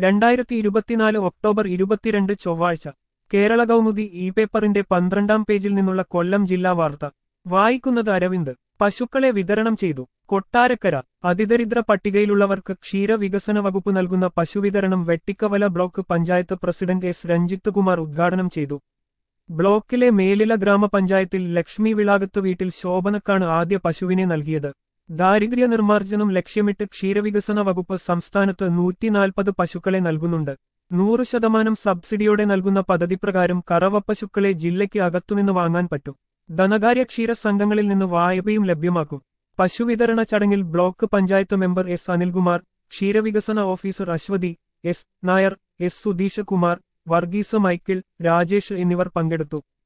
രണ്ടായിരത്തി ഇരുപത്തിനാല് ഒക്ടോബർ ഇരുപത്തിരണ്ട് ചൊവ്വാഴ്ച കേരള കൗമുദി ഇ പേപ്പറിന്റെ പന്ത്രണ്ടാം പേജിൽ നിന്നുള്ള കൊല്ലം ജില്ലാ വാർത്ത വായിക്കുന്നത് അരവിന്ദ് പശുക്കളെ വിതരണം ചെയ്തു കൊട്ടാരക്കര അതിദരിദ്ര പട്ടികയിലുള്ളവർക്ക് ക്ഷീരവികസന വകുപ്പ് നൽകുന്ന പശുവിതരണം Vettikkavala block panchayat president S Ranjith Kumar ഉദ്ഘാടനം ചെയ്തു ബ്ലോക്കിലെ മേലില ഗ്രാമപഞ്ചായത്തിൽ ലക്ഷ്മി വിളാകത്ത് വീട്ടിൽ ശോഭനക്കാണ് ആദ്യ പശുവിനെ നൽകിയത് ദാരിദ്ര്യ നിർമ്മാർജ്ജനം ലക്ഷ്യമിട്ട് ക്ഷീരവികസന വകുപ്പ് സംസ്ഥാനത്ത് നൂറ്റിനാൽപ്പത് പശുക്കളെ നൽകുന്നുണ്ട് നൂറ് ശതമാനം സബ്സിഡിയോടെ നൽകുന്ന പദ്ധതി പ്രകാരം കറവപ്പശുക്കളെ ജില്ലയ്ക്ക് അകത്തുനിന്ന് വാങ്ങാൻ പറ്റും ധനകാര്യ ക്ഷീര സംഘങ്ങളിൽ നിന്ന് വായ്പയും ലഭ്യമാക്കും പശുവിതരണ ചടങ്ങിൽ block panchayat member S Anilkumar ക്ഷീരവികസന officer Aswathy S Nair S Sudheesh Kumar Varghese Michael Rajesh എന്നിവർ പങ്കെടുത്തു